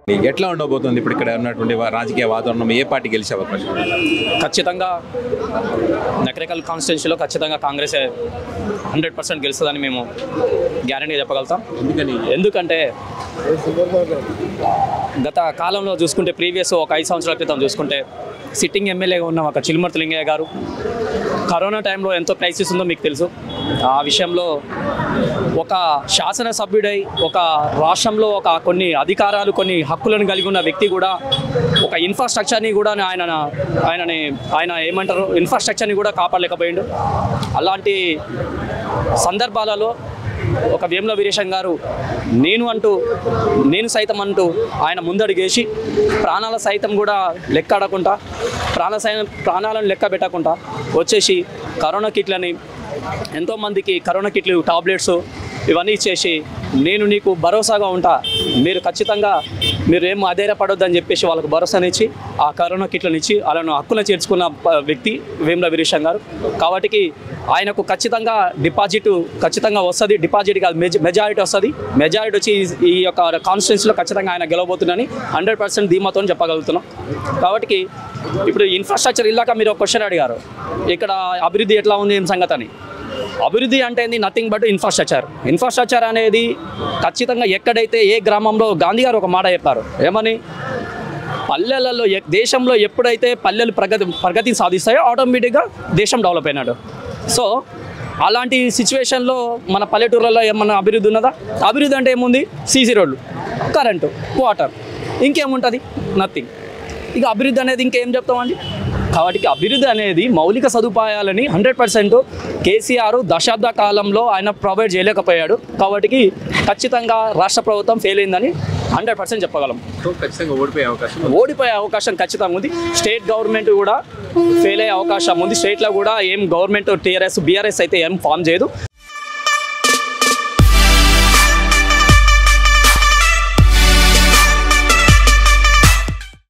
ఎట్లా ఉండబోతుంది ఇప్పుడు ఇక్కడ ఉన్నటువంటి వా- రాజకీయ వాతావరణం ఏ పార్టీ గెలిచే అవకాశం ఉంది? ఖచ్చితంగా నకరేకల్ కాన్స్టిట్యున్సీలో ఖచ్చితంగా కాంగ్రెస్ హండ్రెడ్ పర్సెంట్ గెలుస్తుందని మేము గ్యారంటీగా చెప్పగలుగుతాం ఎందుకని ఎందుకంటే గత కాలంలో చూసుకుంటే ప్రీవియస్ ఒక ఐదు సంవత్సరాల క్రితం చూసుకుంటే సిట్టింగ్ ఎమ్మెల్యేగా ఉన్న ఒక చిలుమర్తి లింగయ్య గారు కరోనా టైంలో ఎంతో క్రైసిస్ ఉందో మీకు తెలుసు ఆ విషయంలో ఒక శాసనసభ్యుడై ఒక రాష్ట్రంలో ఒక కొన్ని అధికారాలు కొన్ని హక్కులను కలిగి ఉన్న వ్యక్తి కూడా ఒక ఇన్ఫ్రాస్ట్రక్చర్ని కూడా ఆయన ఆయనని ఆయన ఏమంటారు ఇన్ఫ్రాస్ట్రక్చర్ని కూడా కాపాడలేకపోయిండు అలాంటి సందర్భాలలో ఒక వేముల వీరేశం గారు నేను అంటూ నేను సైతం అంటూ ఆయన ముందడుగేసి ప్రాణాల సైతం కూడా లెక్కాడకుండా ప్రాణ సై ప్రాణాలను లెక్క పెట్టకుండా వచ్చేసి కరోనా కిట్లని ఎంతోమందికి కరోనా కిట్లు టాబ్లెట్స్ ఇవన్నీ ఇచ్చేసి నేను నీకు భరోసాగా ఉంటా మీరు ఖచ్చితంగా మీరు ఏం అధైర్యపడొద్దని చెప్పేసి వాళ్ళకు భరోసానిచ్చి ఆ కరోనా కిట్లను ఇచ్చి వాళ్ళను హక్కులను చేర్చుకున్న ప- వ్యక్తి వేముల వీరేశం గారు కాబట్టి ఆయనకు ఖచ్చితంగా డిపాజిట్ ఖచ్చితంగా వస్తుంది డిపాజిట్ కాదు మెజ మెజారిటీ వస్తుంది మెజారిటీ వచ్చి ఈ- ఈ యొక్క కాన్స్టిట్యున్సీలో ఖచ్చితంగా ఆయన గెలవబోతుందని హండ్రెడ్ పర్సెంట్ ధీమాతో చెప్పగలుగుతున్నాం కాబట్టి ఇప్పుడు ఇన్ఫ్రాస్ట్రక్చర్ ఇల్లాక మీరు ఒక క్వశ్చన్ అడిగారు ఇక్కడ అభివృద్ధి ఎట్లా ఉంది ఏం సంగతి అని అభివృద్ధి అంటే నథింగ్ బట్ ఇన్ఫ్రాస్ట్రక్చర్ ఇన్ఫ్రాస్ట్రక్చర్ అనేది ఖచ్చితంగా ఎక్కడైతే ఏ గ్రామంలో గాంధీ గారు ఒక మాట చెప్పారు ఏమని పల్లెలలో ఎ- దేశంలో ఎప్పుడైతే పల్లెలు ప్రగతి ప్రగతి సాధిస్తాయో ఆటోమేటిక్గా దేశం డెవలప్ అయినాడు సో అలాంటి సిచ్యువేషన్లో మన పల్లెటూర్లలో ఏమన్నా అభివృద్ధి ఉన్నదా అభివృద్ధి అంటే ఏముంది సీసీ రోడ్లు కరెంటు వాటర్ ఇంకేముంటుంది నథింగ్ ఇక అభివృద్ధి అనేది ఇంకేం చెప్తామండి కాబట్టి అభివృద్ధి అనేది మౌలిక సదుపాయాలని హండ్రెడ్ పర్సెంట్ కేసీఆర్ దశాబ్ద కాలంలో ఆయన ప్రొవైడ్ చేయలేకపోయాడు కాబట్టి ఖచ్చితంగా రాష్ట్ర ప్రభుత్వం ఫెయిల్ అయిందని హండ్రెడ్ పర్సెంట్ చెప్పగలం సో ఖచ్చితంగా ఓడిపోయే అవకాశం ఉంది. ఓడిపోయే అవకాశం ఖచ్చితంగా ఉంది స్టేట్ గవర్నమెంట్ కూడా ఫెయిల్ అయ్యే అవకాశం ఉంది స్టేట్లో కూడా ఏం గవర్నమెంట్ టీఆర్ఎస్ బీఆర్ఎస్ అయితే ఏం ఫామ్ చేయదు